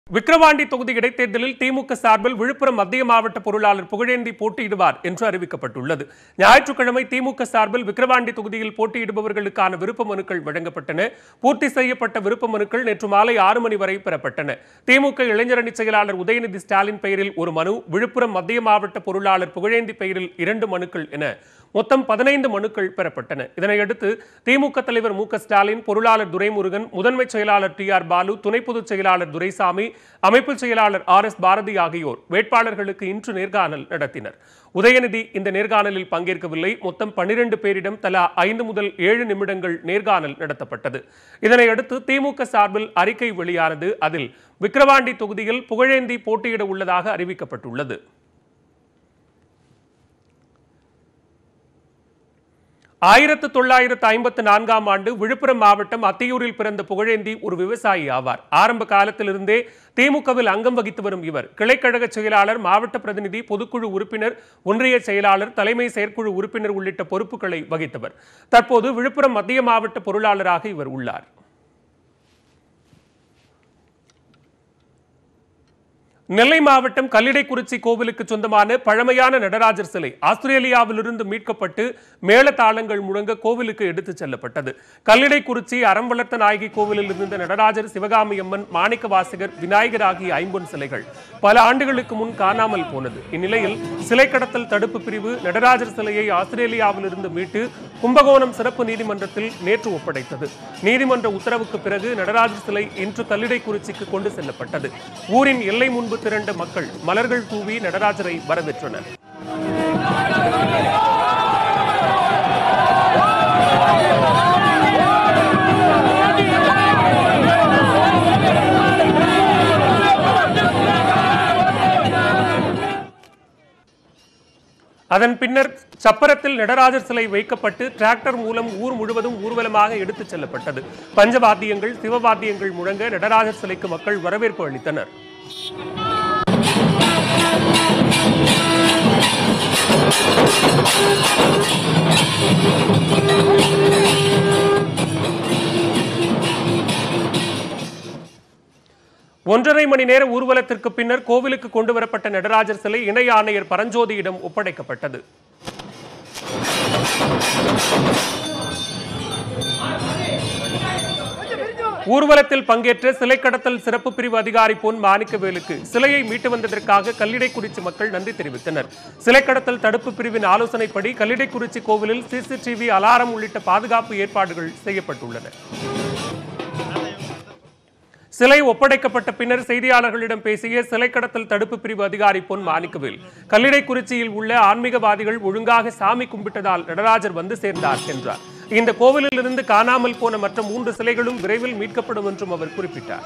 விக்கிரவாண்டி தொகுதி இடைத்தேர்தலில் திமுக சார்பில் விழுப்புரம் மத்திய மாவட்ட பொருளாளர் புகழேந்தி போட்டியிடுவார் என்று அறிவிக்கப்பட்டுள்ளது ஞாயிற்றுக்கிழமை திமுக சார்பில் விக்கிரவாண்டி தொகுதியில் போட்டியிடுபவர்களுக்கான விருப்ப மனுக்கள் வழங்கப்பட்டன பூர்த்தி செய்யப்பட்ட விருப்ப மனுக்கள் நேற்று மாலை ஆறு மணி வரை பெறப்பட்டன திமுக இளைஞரணி செயலாளர் உதயநிதி ஸ்டாலின் பெயரில் ஒரு மனு விழுப்புரம் மத்திய மாவட்ட பொருளாளர் புகழேந்தி பெயரில் இரண்டு மனுக்கள் என மொத்தம் பதினைந்து மனுக்கள் பெறப்பட்டன இதனையடுத்து திமுக தலைவர் மு க ஸ்டாலின் பொருளாளர் துரைமுருகன் முதன்மை செயலாளர் டி ஆர் பாலு துணை பொதுச் செயலாளர் துரைசாமி அமைப்பு செயலாளர் ஆர் எஸ் பாரதி ஆகியோர் வேட்பாளர்களுக்கு இன்று நேர்காணல் நடத்தினர் உதயநிதி இந்த நேர்காணலில் பங்கேற்கவில்லை மொத்தம் பன்னிரண்டு பேரிடம் தலா ஐந்து முதல் ஏழு நிமிடங்கள் நேர்காணல் நடத்தப்பட்டது இதனையடுத்து திமுக சார்பில் அறிக்கை வெளியானது அதில் விக்கிரவாண்டி தொகுதியில் புகழேந்தி போட்டியிட உள்ளதாக அறிவிக்கப்பட்டுள்ளது ஆயிரத்து தொள்ளாயிரத்து ஐம்பத்து நான்காம் ஆண்டு விழுப்புரம் மாவட்டம் அத்தியூரில் பிறந்த புகழேந்தி ஒரு விவசாயி ஆவார் ஆரம்ப காலத்திலிருந்தே திமுகவில் அங்கம் வகித்து வரும் இவர் கிளைக்கழக செயலாளர் மாவட்ட பிரதிநிதி பொதுக்குழு உறுப்பினர் ஒன்றிய செயலாளர் தலைமை செயற்குழு உறுப்பினர் உள்ளிட்ட பொறுப்புகளை வகித்தவர் தற்போது விழுப்புரம் மத்திய மாவட்ட பொருளாளராக இவர் உள்ளார் நெல்லை மாவட்டம் கல்லிடைக்குறிச்சி கோவிலுக்கு சொந்தமான பழமையான நடராஜர் சிலை ஆஸ்திரேலியாவிலிருந்து மீட்கப்பட்டு மேளதாளங்கள் முழங்க கோவிலுக்கு எடுத்துச் செல்லப்பட்டது கல்லிடைக்குறிச்சி அறம் வளர்த்த நாயகி கோவிலில் இருந்த நடராஜர் சிவகாமி அம்மன் மாணிக்க வாசகர் விநாயகர் ஆகிய ஐம்பொன் சிலைகள் பல ஆண்டுகளுக்கு முன் காணாமல் போனது இந்நிலையில் சிலை கடத்தல் தடுப்பு பிரிவு நடராஜர் சிலையை ஆஸ்திரேலியாவிலிருந்து மீட்டு கும்பகோணம் சிறப்பு நீதிமன்றத்தில் நேற்று ஒப்படைத்தது நீதிமன்ற உத்தரவுக்கு பிறகு நடராஜர் சிலை இன்று கல்லிடைக்குறிச்சிக்கு கொண்டு செல்லப்பட்டது ஊரின் எல்லை முன்பு திரண்ட மக்கள் மலர்கள் தூவி நடராஜரை வரவேற்றனர் அதன் பின்னர் சப்பரத்தில் நடராஜர் சிலை வைக்கப்பட்டு டிராக்டர் மூலம் ஊர் முழுவதும் ஊர்வலமாக எடுத்துச் செல்லப்பட்டது பஞ்சவாத்தியங்கள் சிவவாத்தியங்கள் முழங்க நடராஜர் சிலைக்கு மக்கள் வரவேற்பு அளித்தனர் ஒன்றரை மணி நேர ஊர்வலத்திற்கு பின்னர் கோவிலுக்கு கொண்டு வரப்பட்ட நடராஜர் சிலை இணை ஆணையர் பரஞ்சோதியிடம் ஒப்படைக்கப்பட்டது ஊர்வலத்தில் பங்கேற்ற சிலை கடத்தல் சிறப்பு பிரிவு அதிகாரி பொன் மாணிக்கவேலுக்கு சிலையை மீட்டு வந்ததற்காக கல்லிடைக்குறிச்சி மக்கள் நன்றி தெரிவித்தனர் சிலை கடத்தல் தடுப்பு பிரிவின் ஆலோசனைப்படி கல்லிடைக்குறிச்சி கோவிலில் சிசிடிவி அலாரம் உள்ளிட்ட பாதுகாப்பு ஏற்பாடுகள் செய்யப்பட்டுள்ளன சிலை ஒப்படைக்கப்பட்ட பின்னர் செய்தியாளர்களிடம் பேசிய சிலை கடத்தல் தடுப்பு பிரிவு அதிகாரி பொன் மாணிக்கவேல் கல்லிடைக்குறிச்சியில் உள்ள ஆன்மீகவாதிகள் ஒழுங்காக சாமி கும்பிட்டதால் நடராஜர் வந்து சேர்ந்தார் என்றார் இந்த கோவிலில் இருந்து காணாமல் போன மற்ற மூன்று சிலைகளும் விரைவில் மீட்கப்படும் என்றும் அவர் குறிப்பிட்டார்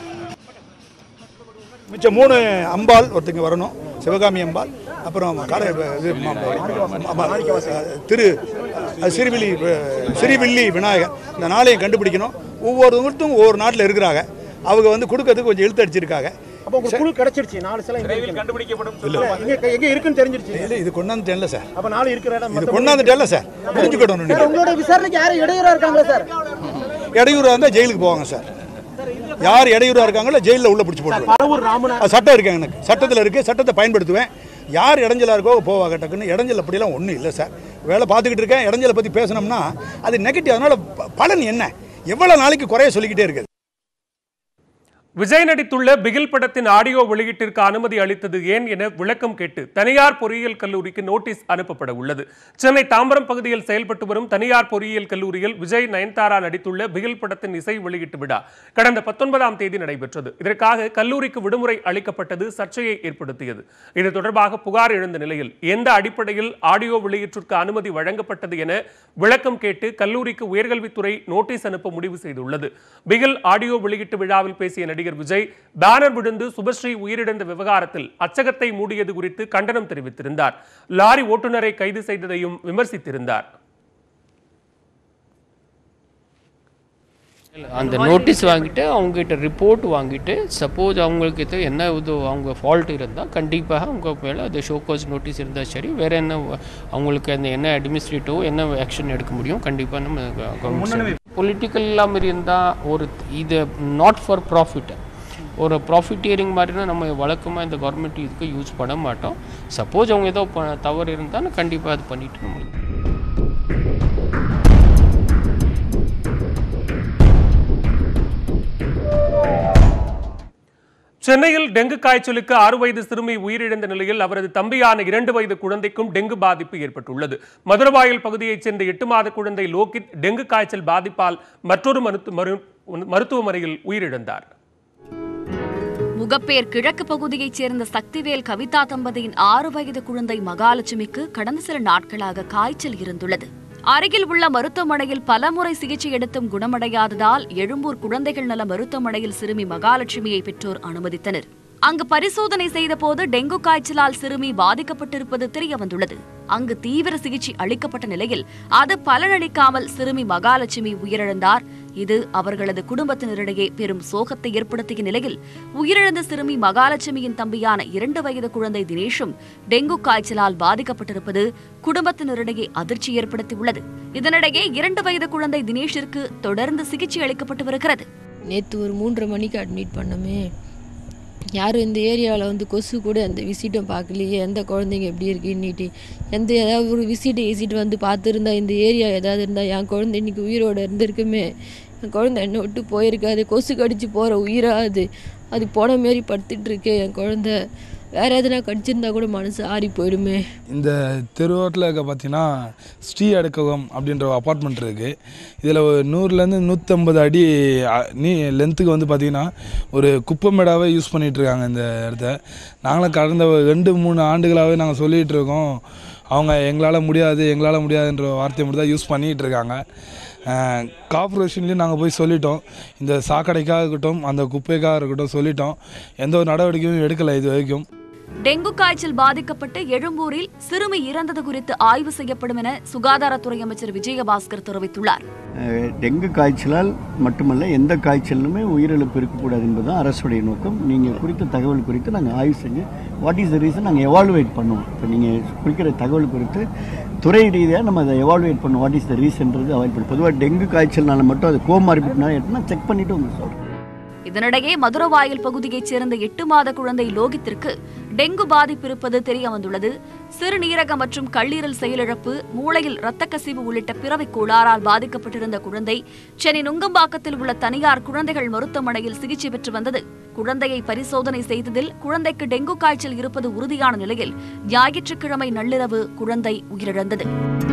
மிச்சம் மூணு அம்பாள் ஒருத்தங்க வரணும் சிவகாமி அம்பாள் அப்புறம் கடை இது ம- ம- ம- திரு அஹ், சிறுவில்லி அஹ், சிறுவில்லி விநாயகர் இந்த நாளையும் கண்டுபிடிக்கணும் ஒவ்வொருத்தரும் ஒவ்வொரு நாட்டில் இருக்கிறாங்க அவங்க வந்து கொடுக்கறதுக்கு கொஞ்சம் இழுத்து அடிச்சிருக்காங்க அப்போ உங்களுக்கு குழு கிடைச்சிருச்சு நாலு சிலை இங்க கண்டுபிடிக்கப்படும் எங்க எங்க இருக்குன்னு தெரிஞ்சிருச்சு இல்லை இது கொண்டாந்துட்டேன்ல சார் அப்ப நாலு இருக்கிற இடம் இது மொத்தம் கொண்டாந்துட்டேன்ல சார் புரிஞ்சுக்கிட்டோம் சார் நீங்கள் உங்களோட விசாரணைக்கு யாரும் இடையூறா இருக்காங்களா சார் இடையூறாக இருந்தால் ஜெயிலுக்கு போவாங்க சார் யார் இடையூறாக இருக்காங்களோ ஜெயிலில் உள்ள பிடிச்சி போட்டுருவாங்க பலவூர் ராமனா அது சட்டம் இருக்கு எனக்கு சட்டத்தில் இருக்குது சட்டத்தை பயன்படுத்துவேன் யார் இடைஞ்சலா இருக்கோ போவாங்க டக்குன்னு இடைஞ்சல் அப்படிலாம் ஒன்றும் இல்லை சார் வேலை பார்த்துக்கிட்டு இருக்கேன் இடைஞ்சலை பற்றி பேசினோம்னா அது நெகட்டிவ் அதனால் ப- பலன் என்ன எவ்வளோ நாளைக்கு குறைய சொல்லிக்கிட்டே இருக்குது விஜய் நடித்துள்ள பிகில் படத்தின் ஆடியோ வெளியீட்டிற்கு அனுமதி அளித்தது ஏன் என விளக்கம் கேட்டு தனியார் பொறியியல் கல்லூரிக்கு நோட்டீஸ் அனுப்பப்பட உள்ளது சென்னை தாம்பரம் பகுதியில் செயல்பட்டு வரும் தனியார் பொறியியல் கல்லூரியில் விஜய் நயன்தாரா நடித்துள்ள பிகில் படத்தின் இசை வெளியீட்டு விழா கடந்த பத்தொன்பதாம் தேதி நடைபெற்றது இதற்காக கல்லூரிக்கு விடுமுறை அளிக்கப்பட்டது சர்ச்சையை ஏற்படுத்தியது இது தொடர்பாக புகார் எழுந்த நிலையில் எந்த அடிப்படையில் ஆடியோ வெளியீட்டிற்கு அனுமதி வழங்கப்பட்டது என விளக்கம் கேட்டு கல்லூரிக்கு உயர்கல்வித்துறை நோட்டீஸ் அனுப்ப முடிவு செய்துள்ளது பிகில் ஆடியோ வெளியீட்டு விழாவில் பேசிய நடிகர் விஜய் பேனர் விழுந்து சுபஸ்ரீ உயிரிழந்த விவகாரத்தில் அச்சகத்தை மூடியது குறித்து கண்டனம் தெரிவித்திருந்தார் லாரி ஓட்டுநரை கைது செய்ததையும் விமர்சித்திருந்தார் அந்த நோட்டீஸ் வாங்கிட்டு அவங்ககிட்ட ரிப்போர்ட் வாங்கிட்டு சப்போஸ் அவங்களுக்கு இது என்ன இது அவங்க ஃபால்ட் இருந்தால் கண்டிப்பாக அவங்க மேலே அது ஷோகோஸ் நோட்டீஸ் இருந்தால் சரி வேறு என்ன அவங்களுக்கு அந்த என்ன அட்மினிஸ்ட்ரேட்டிவ் என்ன ஆக்ஷன் எடுக்க முடியும் கண்டிப்பாக நம்ம பொலிட்டிக்கல் இல்லாமல் இருந்தால் ஒரு இது நாட் ஃபார் ப்ராஃபிட் ஒரு ப்ராஃபிட்டியரிங் மாதிரினா நம்ம வழக்கமாக இந்த கவர்மெண்ட் இதுக்கு யூஸ் பண்ண மாட்டோம் சப்போஸ் அவங்க ஏதோ ப தவறு இருந்தால் கண்டிப்பாக அது பண்ணிட்டு நம்மளுக்கு சென்னையில் டெங்கு காய்ச்சலுக்கு ஆறு வயது சிறுமி உயிரிழந்த நிலையில் அவரது தம்பியான இரண்டு வயது குழந்தைக்கும் டெங்கு பாதிப்பு ஏற்பட்டுள்ளது மதுரவாயல் பகுதியைச் சேர்ந்த எட்டு மாத குழந்தை லோகித் டெங்கு காய்ச்சல் பாதிப்பால் மற்றொரு மருத்து- மரு- மருத்துவமனையில் உயிரிழந்தார் முகப்பேர் கிழக்கு பகுதியைச் சேர்ந்த சக்திவேல் கவிதா தம்பதியின் ஆறு வயது குழந்தை மகாலட்சுமிக்கு கடந்த சில நாட்களாக காய்ச்சல் இருந்துள்ளது அருகில் உள்ள மருத்துவமனையில் பலமுறை சிகிச்சை எடுத்தும் குணமடையாததால் எழும்பூர் குழந்தைகள் நல மருத்துவமனையில் சிறுமி மகாலட்சுமியை பெற்றோர் அனுமதித்தனர் அங்கு பரிசோதனை செய்தபோது டெங்கு காய்ச்சலால் சிறுமி பாதிக்கப்பட்டிருப்பது தெரியவந்துள்ளது அங்கு தீவிர சிகிச்சை அளிக்கப்பட்ட நிலையில் அது பலனளிக்காமல் சிறுமி மகாலட்சுமி உயிரிழந்தார் இது அவர்களது குடும்பத்தினரிடையே பெரும் சோகத்தை ஏற்படுத்திய நிலையில் உயிரிழந்த சிறுமி மகாலட்சுமியின் தம்பியான இரண்டு வயது குழந்தை தினேஷும் டெங்கு காய்ச்சலால் பாதிக்கப்பட்டிருப்பது குடும்பத்தினரிடையே அதிர்ச்சி ஏற்படுத்தியுள்ளது இதனிடையே இரண்டு வயது குழந்தை தினேஷிற்கு தொடர்ந்து சிகிச்சை அளிக்கப்பட்டு வருகிறது நேற்று ஒரு மூன்றரை மணிக்கு அட்மிட் பண்ணோமே யாரும் இந்த ஏரியாவில் வந்து கொசு கூட எந்த விசிட்டும் பார்க்கலையே எந்த குழந்தைங்க எப்படி இருக்குன்னுட்டு எந்த ஏதாவது ஒரு விசிட்டை விசிட் வந்து பார்த்துருந்தா இந்த ஏரியா ஏதாவது இருந்தால் என் குழந்தை இன்னைக்கு உயிரோடு இருந்திருக்குமே என் குழந்தை என்னை விட்டு போயிருக்காது கொசு கடிச்சு போகிற உயிரா அது அது போன மாரி படுத்துட்டு இருக்கே என் குழந்தை வேறு எதுனா கடிச்சிருந்தா கூட மனசு ஆறி போயிடுமே இந்த தெருவோட்டில் இருக்க பார்த்தீங்கன்னா ஸ்ரீ அடுக்ககம் அப்படின்ற ஒரு அப்பார்ட்மெண்ட் இருக்குது இதில் ஒரு நூறுலேருந்து நூற்றம்பது அடி அ, நீ லென்த்துக்கு வந்து பார்த்திங்கன்னா ஒரு குப்பை மேடாவே யூஸ் பண்ணிகிட்டு இருக்காங்க இந்த இடத்த நாங்களும் கடந்த ஒரு ரெண்டு மூணு ஆண்டுகளாகவே நாங்கள் சொல்லிகிட்டு இருக்கோம் அவங்க எங்களால் முடியாது எங்களால் முடியாதுன்ற வார்த்தையை மட்டும் தான் யூஸ் பண்ணிகிட்டு இருக்காங்க கார்பரேஷன்லேயும் நாங்கள் போய் சொல்லிட்டோம் இந்த சாக்கடைக்காக இருக்கட்டும் அந்த குப்பைக்காக இருக்கட்டும் சொல்லிட்டோம் எந்த ஒரு நடவடிக்கையும் எடுக்கலை இது வரைக்கும் டெங்கு காய்ச்சல் பாதிக்கப்பட்டு எழும்பூரில் சிறுமி இறந்தது குறித்து ஆய்வு செய்யப்படும் என சுகாதாரத்துறை அமைச்சர் விஜயபாஸ்கர் தெரிவித்துள்ளார் அஹ், டெங்கு காய்ச்சலால் மட்டுமல்ல எந்த காய்ச்சலுமே உயிரிழப்பு இருக்கக்கூடாது என்பதுதான் அரசுடைய நோக்கம் நீங்கள் குறித்த தகவல் குறித்து நாங்கள் ஆய்வு செஞ்சு வாட் இஸ் த ரீசன் நாங்கள் எவாலுவேட் பண்ணுவோம் இப்போ நீங்கள் குறிக்கிற தகவல் குறித்து துறை ரீதியாக நம்ம அதை எவாலுவேட் பண்ணுவோம் வாட் இஸ் த ரீசன்றது அவாய்ட் பண்ணும் பொதுவாக டெங்கு காய்ச்சல்னால மட்டும் அது கோமாரிபிட்னா என்ன செக் பண்ணிவிட்டு உங்களுக்கு சொல்கிறோம் இதனிடையே மதுரவாயல் பகுதியைச் சேர்ந்த எட்டு மாத குழந்தை லோகித்திற்கு டெங்கு பாதிப்பு இருப்பது தெரிய வந்துள்ளது சிறுநீரகம் மற்றும் கல்லீரல் செயலிழப்பு மூளையில் இரத்த கசிவு உள்ளிட்ட பிறவி கோளாறால் பாதிக்கப்பட்டிருந்த குழந்தை சென்னை நுங்கம்பாக்கத்தில் உள்ள தனியார் குழந்தைகள் மருத்துவமனையில் சிகிச்சை பெற்று வந்தது குழந்தையை பரிசோதனை செய்ததில் குழந்தைக்கு டெங்கு காய்ச்சல் இருப்பது உறுதியான நிலையில் ஞாயிற்றுக்கிழமை நள்ளிரவு குழந்தை உயிரிழந்தது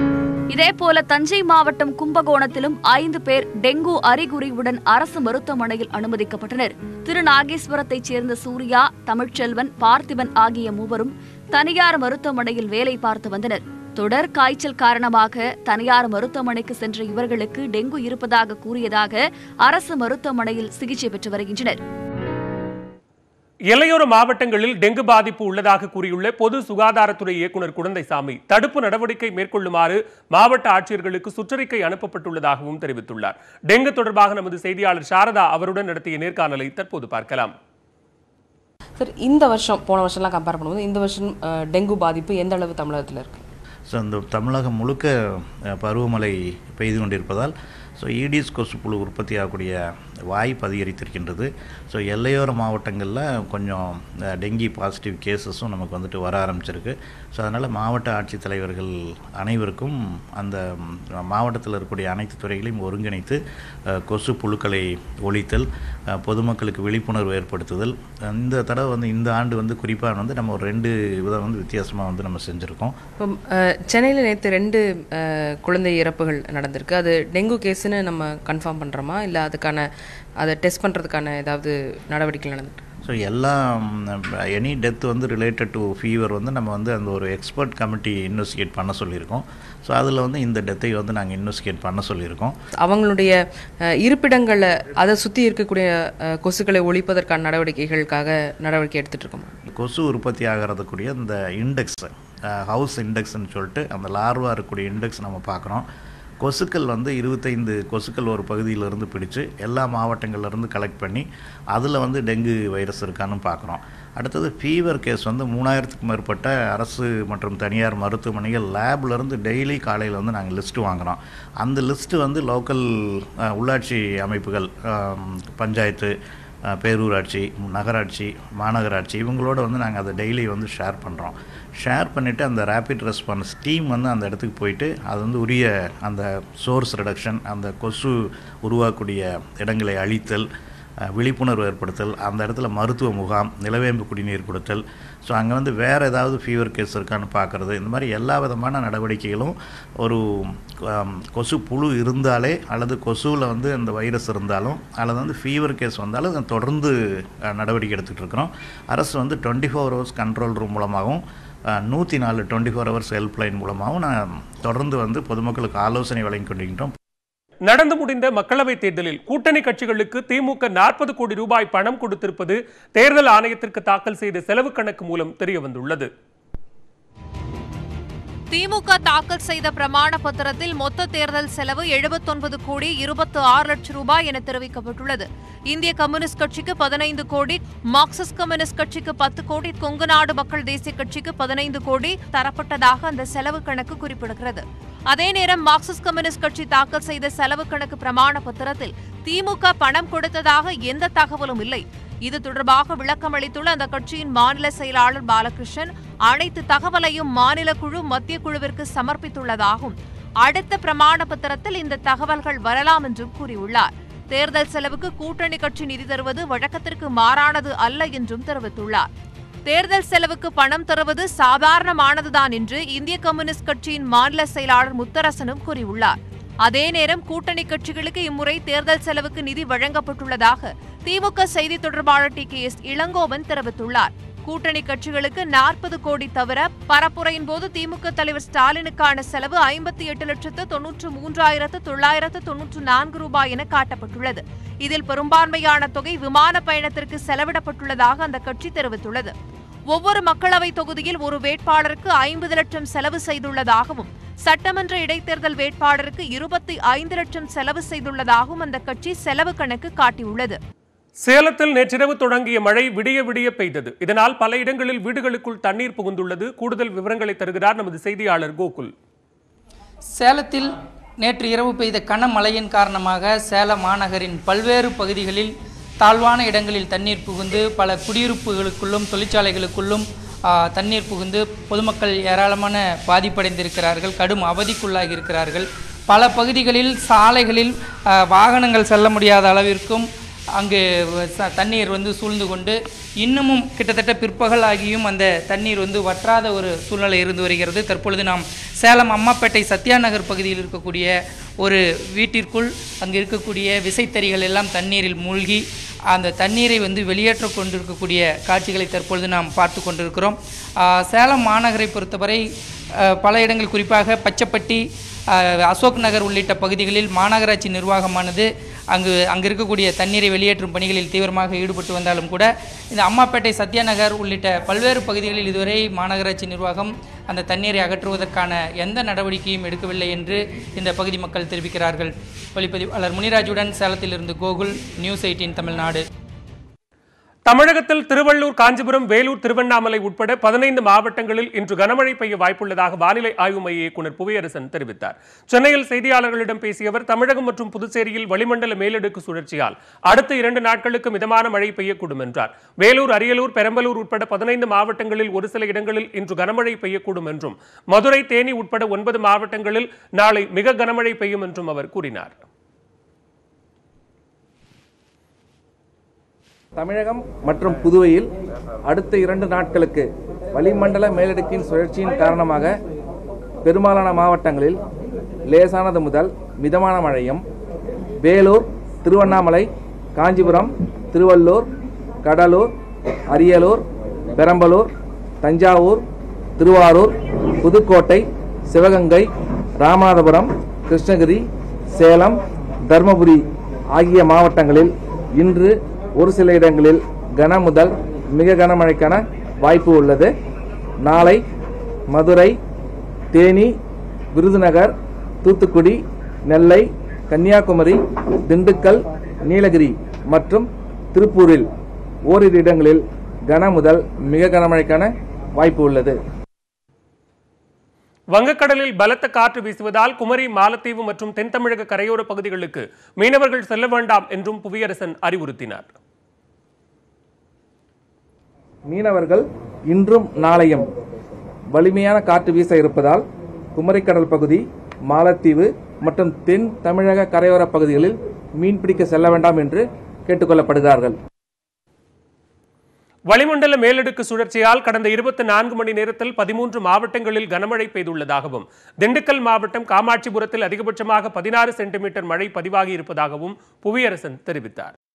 இதேபோல தஞ்சை மாவட்டம் கும்பகோணத்திலும் ஐந்து பேர் டெங்கு அறிகுறியுடன் அரசு மருத்துவமனையில் அனுமதிக்கப்பட்டனர் திருநாகேஸ்வரத்தைச் சேர்ந்த சூர்யா தமிழ்ச்செல்வன் பார்த்திபன் ஆகிய மூவரும் தனியார் மருத்துவமனையில் வேலை பார்த்து வந்தனர் தொடர் காய்ச்சல் காரணமாக தனியார் மருத்துவமனைக்கு சென்ற இவர்களுக்கு டெங்கு இருப்பதாக கூறியதாக அரசு மருத்துவமனையில் சிகிச்சை பெற்று வருகின்றனர் எல்லையோர மாவட்டங்களில் டெங்கு பாதிப்பு உள்ளதாக கூறியுள்ள பொது சுகாதாரத்துறை இயக்குனர் குழந்தைசாமி தடுப்பு நடவடிக்கை மேற்கொள்ளுமாறு மாவட்ட ஆட்சியர்களுக்கு சுற்றறிக்கை அனுப்பப்பட்டுள்ளதாகவும் தெரிவித்துள்ளார் டெங்கு தொடர்பாக நமது செய்தியாளர் சாரதா அவருடன் நடத்திய நேர்காணலை தற்போது பார்க்கலாம் சார் இந்த வருஷம் போன வருஷம்லாம் கம்பேர் பண்ணும்போது இந்த வருஷம் அஹ், டெங்கு பாதிப்பு எந்த அளவு தமிழகத்தில் இருக்குது ஸோ இந்த தமிழகம் முழுக்க அஹ், பருவமழை பெய்து கொண்டிருப்பதால் ஸோ ஈடிஸ் கொசுப்புழு உற்பத்தி ஆகக்கூடிய வாய்ப்பு அதிகரித்திருக்கின்றது ஸோ எல்லையோர மாவட்டங்களில் கொஞ்சம் அஹ், டெங்கி பாசிட்டிவ் கேசஸும் நமக்கு வந்துட்டு வர ஆரம்பிச்சிருக்கு ஸோ அதனால் மாவட்ட ஆட்சித்தலைவர்கள் அனைவருக்கும் அந்த ம், மாவட்டத்தில் இருக்கக்கூடிய அனைத்து துறைகளையும் ஒருங்கிணைத்து அஹ், கொசு புழுக்களை ஒழித்தல் அஹ், பொதுமக்களுக்கு விழிப்புணர்வு ஏற்படுத்துதல் இந்த தடவை வந்து இந்த ஆண்டு வந்து குறிப்பாக வந்து நம்ம ஒரு ரெண்டு விதம் வந்து வித்தியாசமாக வந்து நம்ம செஞ்சுருக்கோம் இப்போ சென்னையில் நேற்று ரெண்டு அஹ், குழந்தை இறப்புகள் நடந்திருக்கு அது டெங்கு கேஸுன்னு நம்ம கன்ஃபார்ம் பண்ணுறோமா இல்லை அதுக்கான அதை டெஸ்ட் பண்ணுறதுக்கான ஏதாவது நடவடிக்கை நடந்துட்டு ஸோ எல்லா எனி டெத் வந்து ரிலேட்டட் டு ஃபீவர் வந்து நம்ம வந்து அந்த ஒரு எக்ஸ்பர்ட் கமிட்டி இன்வெஸ்டிகேட் பண்ண சொல்லியிருக்கோம் ஸோ அதில் வந்து இந்த டெத்தை வந்து நாங்கள் இன்வெஸ்டிகேட் பண்ண சொல்லியிருக்கோம் அவங்களுடைய அஹ், இருப்பிடங்களை அதை சுற்றி இருக்கக்கூடிய அஹ், கொசுக்களை ஒழிப்பதற்கான நடவடிக்கைகளுக்காக நடவடிக்கை எடுத்துகிட்டு இருக்கோமா கொசு உற்பத்தி ஆகிறதுக்கூடிய இந்த இண்டெக்ஸ் ஹவுஸ் இண்டெக்ஸ்னு சொல்லிட்டு அந்த லார்வா இருக்கக்கூடிய இண்டெக்ஸ் நம்ம பார்க்குறோம் கொசுக்கள் வந்து இருபத்தைந்து கொசுக்கள் ஒரு பகுதியிலிருந்து பிடிச்சு எல்லா மாவட்டங்கள்லேருந்து கலெக்ட் பண்ணி அதில் வந்து டெங்கு வைரஸ் இருக்கான்னு பார்க்குறோம் அடுத்தது ஃபீவர் கேஸ் வந்து மூணாயிரத்துக்கும் மேற்பட்ட அரசு மற்றும் தனியார் மருத்துவமனைகள் லேப்லேருந்து டெய்லி காலையில் வந்து நாங்கள் லிஸ்ட்டு வாங்குகிறோம் அந்த லிஸ்ட்டு வந்து லோக்கல் உள்ளாட்சி அமைப்புகள் ஆம், பஞ்சாயத்து அஹ், பேரூராட்சி நகராட்சி மாநகராட்சி இவங்களோட வந்து நாங்கள் அதை டெய்லி வந்து ஷேர் பண்ணுறோம் ஷேர் பண்ணிவிட்டு அந்த ரேபிட் ரெஸ்பான்ஸ் டீம் வந்து அந்த இடத்துக்கு போயிட்டு அது வந்து உரிய அந்த சோர்ஸ் ரிடக்ஷன் அந்த கொசு உருவாக்கக்கூடிய இடங்களை அழித்தல் அஹ், விழிப்புணர்வு ஏற்படுத்தல் அந்த இடத்துல மருத்துவ முகாம் நிலவேம்பு குடிநீர் கொடுத்தல் ஸோ அங்கே வந்து வேறு ஏதாவது ஃபீவர் கேஸ் இருக்கான்னு பார்க்குறது இந்த மாதிரி எல்லா விதமான நடவடிக்கைகளும் ஒரு ஆம், கொசு புழு இருந்தாலே அல்லது கொசுவில் வந்து அந்த வைரஸ் இருந்தாலும் அல்லது வந்து ஃபீவர் கேஸ் வந்தாலும் அதை தொடர்ந்து அஹ், நடவடிக்கை எடுத்துகிட்டு இருக்கிறோம் அரசு வந்து twenty four hours control room மூலமாகவும் நூற்றி நாலு டுவெண்ட்டி ஃபோர் ஹவர்ஸ் ஹெல்ப்லைன் மூலமாகவும் நான் தொடர்ந்து வந்து பொதுமக்களுக்கு ஆலோசனை வழங்கி கொண்டிருக்கின்றோம் நடந்து முடிந்த மக்களவைத் தேர்தலில் கூட்டணி கட்சிகளுக்கு திமுக நாற்பது கோடி ரூபாய் பணம் கொடுத்திருப்பது தேர்தல் ஆணையத்திற்கு தாக்கல் செய்த செலவு கணக்கு மூலம் தெரியவந்துள்ளது திமுக தாக்கல் செய்த பிரமாண பத்திரத்தில் மொத்த தேர்தல் செலவு எழுபத்தொன்பது கோடி இருபத்து ஆறு லட்சம் ரூபாய் என தெரிவிக்கப்பட்டுள்ளது இந்திய கம்யூனிஸ்ட் கட்சிக்கு பதினைந்து கோடி மார்க்சிஸ்ட் கம்யூனிஸ்ட் கட்சிக்கு பத்து கோடி கொங்கு நாடு மக்கள் தேசிய கட்சிக்கு பதினைந்து கோடி தரப்பட்டதாக அந்த செலவு கணக்கு குறிப்பிடுகிறது அதே நேரம் மார்க்சிஸ்ட் கம்யூனிஸ்ட் கட்சி தாக்கல் செய்த செலவு கணக்கு பிரமாண பத்திரத்தில் திமுக பணம் கொடுத்ததாக எந்த தகவலும் இல்லை இது தொடர்பாக விளக்கம் அளித்துள்ள அந்த கட்சியின் மாநில செயலாளர் பாலகிருஷ்ணன் அனைத்து தகவலையும் மாநில குழு மத்திய குழுவிற்கு சமர்ப்பித்துள்ளதாகவும் அடுத்த பிரமாண பத்திரத்தில் இந்த தகவல்கள் வரலாம் என்றும் கூறியுள்ளார் தேர்தல் செலவுக்கு கூட்டணி கட்சி நிதி தருவது வழக்கத்திற்கு மாறானது அல்ல என்றும் தெரிவித்துள்ளார் தேர்தல் செலவுக்கு பணம் தருவது சாதாரணமானதுதான் என்று இந்திய கம்யூனிஸ்ட் கட்சியின் மாநில செயலாளர் முத்தரசனும் கூறியுள்ளார் அதே நேரம் கூட்டணி கட்சிகளுக்கு இம்முறை தேர்தல் செலவுக்கு நிதி வழங்கப்பட்டுள்ளதாக திமுக செய்தி தொடர்பாளர் டி கே எஸ் இளங்கோவன் தெரிவித்துள்ளார் கூட்டணி கட்சிகளுக்கு நாற்பது கோடி தவிர பரப்புரையின் போது திமுக தலைவர் ஸ்டாலினுக்கான செலவு ஐம்பத்தி எட்டு லட்சத்து தொன்னூற்று மூன்றாயிரத்து தொள்ளாயிரத்து தொன்னூற்று நான்கு ரூபாய் என காட்டப்பட்டுள்ளது இதில் பெரும்பான்மையான தொகை விமான பயணத்திற்கு செலவிடப்பட்டுள்ளதாக அந்த கட்சி தெரிவித்துள்ளது ஒவ்வொரு மக்களவை தொகுதியில் ஒரு வேட்பாளருக்கு ஐம்பது லட்சம் செலவு செய்துள்ளதாகவும் சட்டமன்ற இடைத்தேர்தல் வேட்பாளருக்கு இருபத்தி ஐந்து லட்சம் செலவு செய்துள்ளதாகவும் அந்த கட்சி செலவு கணக்கு காட்டியுள்ளது சேலத்தில் நேற்றிரவு தொடங்கிய மழை விடிய விடிய பெய்தது இதனால் பல இடங்களில் வீடுகளுக்குள் தண்ணீர் புகுந்துள்ளது கூடுதல் விவரங்களை தருகிறார் நமது செய்தியாளர் கோகுல் சேலத்தில் நேற்று இரவு பெய்த கனமழையின் காரணமாக சேலம் மாநகரின் பல்வேறு பகுதிகளில் தாழ்வான இடங்களில் தண்ணீர் புகுந்து பல குடியிருப்புகளுக்குள்ளும் தொழிற்சாலைகளுக்குள்ளும் ஆ, தண்ணீர் புகுந்து பொதுமக்கள் ஏராளமான பாதிப்படைந்திருக்கிறார்கள் கடும் அவதிக்குள்ளாகி இருக்கிறார்கள் பல பகுதிகளில் சாலைகளில் ஆ, வாகனங்கள் செல்ல முடியாத அளவிற்கும் அங்கு ச- தண்ணீர் வந்து சூழ்ந்து கொண்டு இன்னமும் கிட்டத்தட்ட பிற்பகல் ஆகியும் அந்த தண்ணீர் வந்து வற்றாத ஒரு சூழ்நிலை இருந்து வருகிறது தற்பொழுது நாம் சேலம் அம்மாப்பேட்டை சத்யா நகர் பகுதியில் இருக்கக்கூடிய ஒரு வீட்டிற்குள் அங்கு இருக்கக்கூடிய விசைத்தறிகள் எல்லாம் தண்ணீரில் மூழ்கி அந்த தண்ணீரை வந்து வெளியேற்ற கொண்டிருக்கக்கூடிய காட்சிகளை தற்பொழுது நாம் பார்த்து கொண்டிருக்கிறோம் ஆ, சேலம் மாநகரை பொறுத்தவரை ஆ, பல இடங்கள் குறிப்பாக பச்சப்பட்டி ஆ, அசோக் நகர் உள்ளிட்ட பகுதிகளில் மாநகராட்சி நிர்வாகமானது அங்கு அங்கு இருக்கக்கூடிய தண்ணீரை வெளியேற்றும் பணிகளில் தீவிரமாக ஈடுபட்டு வந்தாலும் கூட இந்த அம்மாப்பேட்டை சத்யா நகர் உள்ளிட்ட பல்வேறு பகுதிகளில் இதுவரை மாநகராட்சி நிர்வாகம் அந்த தண்ணீரை அகற்றுவதற்கான எந்த நடவடிக்கையும் எடுக்கவில்லை என்று இந்த பகுதி மக்கள் தெரிவிக்கிறார்கள் ஒளிப்பதிவாளர் முனிராஜுடன் சேலத்திலிருந்து கோகுல் நியூஸ் எயிட்டீன் தமிழ்நாடு தமிழகத்தில் திருவள்ளூர் காஞ்சிபுரம் வேலூர் திருவண்ணாமலை உட்பட பதினைந்து மாவட்டங்களில் இன்று கனமழை பெய்ய வாய்ப்புள்ளதாக வானிலை ஆய்வு மைய இயக்குநர் புவியரசன் தெரிவித்தார் சென்னையில் செய்தியாளர்களிடம் பேசிய அவர் தமிழகம் மற்றும் புதுச்சேரியில் வளிமண்டல மேலடுக்கு சுழற்சியால் அடுத்த இரண்டு நாட்களுக்கு மிதமான மழை பெய்யக்கூடும் என்றார் வேலூர் அரியலூர் பெரம்பலூர் உட்பட பதினைந்து மாவட்டங்களில் ஒரு சில இடங்களில் இன்று கனமழை பெய்யக்கூடும் என்றும் மதுரை தேனி உட்பட ஒன்பது மாவட்டங்களில் நாளை மிக கனமழை பெய்யும் என்றும் அவர் கூறினார் தமிழகம் மற்றும் புதுவையில் அடுத்த இரண்டு நாட்களுக்கு வளிமண்டல மேலடுக்கின் சுழற்சியின் காரணமாக பெரும்பாலான மாவட்டங்களில் லேசானது முதல் மிதமான மழையும் வேலூர் திருவண்ணாமலை காஞ்சிபுரம் திருவள்ளூர் கடலூர் அரியலூர் பெரம்பலூர் தஞ்சாவூர் திருவாரூர் புதுக்கோட்டை சிவகங்கை ராமநாதபுரம் கிருஷ்ணகிரி சேலம் தர்மபுரி ஆகிய மாவட்டங்களில் இன்று ஒரு சில இடங்களில் கன முதல் மிக கனமழைக்கான வாய்ப்பு உள்ளது நாளை மதுரை தேனி விருதுநகர் தூத்துக்குடி நெல்லை கன்னியாகுமரி திண்டுக்கல் நீலகிரி மற்றும் திருப்பூரில் ஓரிரு இடங்களில் கன முதல் மிக கனமழைக்கான வாய்ப்பு உள்ளது வங்கக்கடலில் பலத்த காற்று வீசுவதால் குமரி மாலத்தீவு மற்றும் தென் தமிழக கரையோர பகுதிகளுக்கு மீனவர்கள் செல்ல வேண்டாம் என்றும் புவியரசன் அறிவுறுத்தினார் மீனவர்கள் இன்றும் நாளையும் வலிமையான காற்று வீச இருப்பதால் குமரிக்கடல் பகுதி மாலத்தீவு மற்றும் தென் தமிழக கரையோர பகுதிகளில் மீன்பிடிக்க செல்ல வேண்டாம் என்று கேட்டுக்கொள்ளப்படுகிறார்கள் வளிமண்டல மேலடுக்கு சுழற்சியால் கடந்த இருபத்தி நான்கு மணி நேரத்தில் பதிமூன்று மாவட்டங்களில் கனமழை பெய்துள்ளதாகவும் திண்டுக்கல் மாவட்டம் காமாட்சிபுரத்தில் அதிகபட்சமாக பதினாறு சென்டிமீட்டர் மழை பதிவாகி இருப்பதாகவும் புவியரசன் தெரிவித்தார்